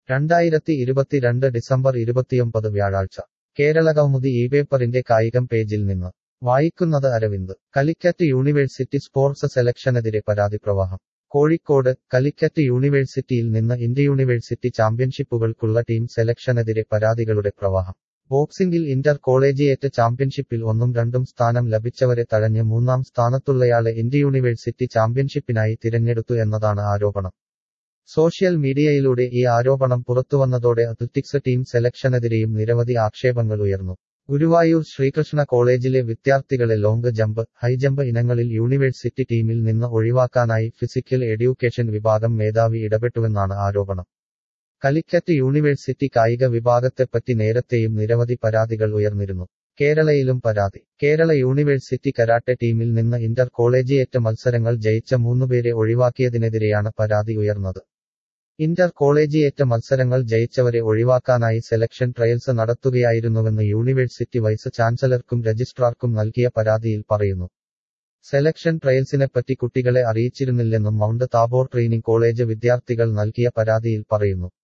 രണ്ടായിരത്തി ഇരുപത്തിരണ്ട് ഡിസംബർ ഇരുപത്തിയൊമ്പത് വ്യാഴാഴ്ച കേരളകൗമുദി ഈ പേപ്പറിന്റെ കായികം പേജിൽ നിന്ന് വായിക്കുന്നത് അരവിന്ദ് കലിക്കറ്റ് യൂണിവേഴ്സിറ്റി സ്പോർട്സ് സെലക്ഷനെതിരെ പരാതി പ്രവാഹം കോഴിക്കോട് കലിക്കറ്റ് യൂണിവേഴ്സിറ്റിയിൽ നിന്ന് ഇന്ത്യ യൂണിവേഴ്സിറ്റി ചാമ്പ്യൻഷിപ്പുകൾക്കുള്ള ടീം സെലക്ഷനെതിരെ പരാതികളുടെ പ്രവാഹം ബോക്സിംഗിൽ ഇന്റർ കോളേജിയേറ്റ് ചാമ്പ്യൻഷിപ്പിൽ ഒന്നും രണ്ടും സ്ഥാനം ലഭിച്ചവരെ തഴഞ്ഞ് മൂന്നാം സ്ഥാനത്തുള്ളയാളെ ഇന്ത്യ യൂണിവേഴ്സിറ്റി ചാമ്പ്യൻഷിപ്പിനായി തിരഞ്ഞെടുത്തു എന്നതാണ് ആരോപണം സോഷ്യൽ മീഡിയയിലൂടെ ഈ ആരോപണം പുറത്തുവന്നതോടെ അത്ലറ്റിക്സ് ടീം സെലക്ഷനെതിരെയും നിരവധി ആക്ഷേപങ്ങൾ ഉയർന്നു ഗുരുവായൂർ ശ്രീകൃഷ്ണ കോളേജിലെ വിദ്യാർത്ഥികളെ ലോങ് ജമ്പ് ഹൈജമ്പ് ഇനങ്ങളിൽ യൂണിവേഴ്സിറ്റി ടീമിൽ നിന്ന് ഒഴിവാക്കാനായി ഫിസിക്കൽ എഡ്യൂക്കേഷൻ വിഭാഗം മേധാവി ഇടപെട്ടുവെന്നാണ് ആരോപണം കലിക്കറ്റ് യൂണിവേഴ്സിറ്റി കായിക വിഭാഗത്തെപ്പറ്റി നേരത്തെയും നിരവധി പരാതികൾ ഉയർന്നിരുന്നു കേരളയിലും പരാതി കേരള യൂണിവേഴ്സിറ്റി കരാട്ടെ ടീമിൽ നിന്ന് ഇന്റർ കോളേജിയേറ്റ് മത്സരങ്ങൾ ജയിച്ച മൂന്നുപേരെ ഒഴിവാക്കിയതിനെതിരെയാണ് പരാതി ഉയർന്നത് ഇന്റർ കോളേജിയേറ്റ് മത്സരങ്ങൾ ജയിച്ചവരെ ഒഴിവാക്കാനായി സെലക്ഷൻ ട്രയൽസ് നടത്തുകയായിരുന്നുവെന്ന് യൂണിവേഴ്സിറ്റി വൈസ് ചാൻസലർക്കും രജിസ്ട്രാർക്കും നൽകിയ പരാതിയിൽ പറയുന്നു സെലക്ഷൻ ട്രയൽസിനെപ്പറ്റി കുട്ടികളെ അറിയിച്ചിരുന്നില്ലെന്നും മൗണ്ട് താബോർ ട്രെയിനിംഗ് കോളേജ് വിദ്യാർത്ഥികൾ നൽകിയ പരാതിയിൽ പറയുന്നു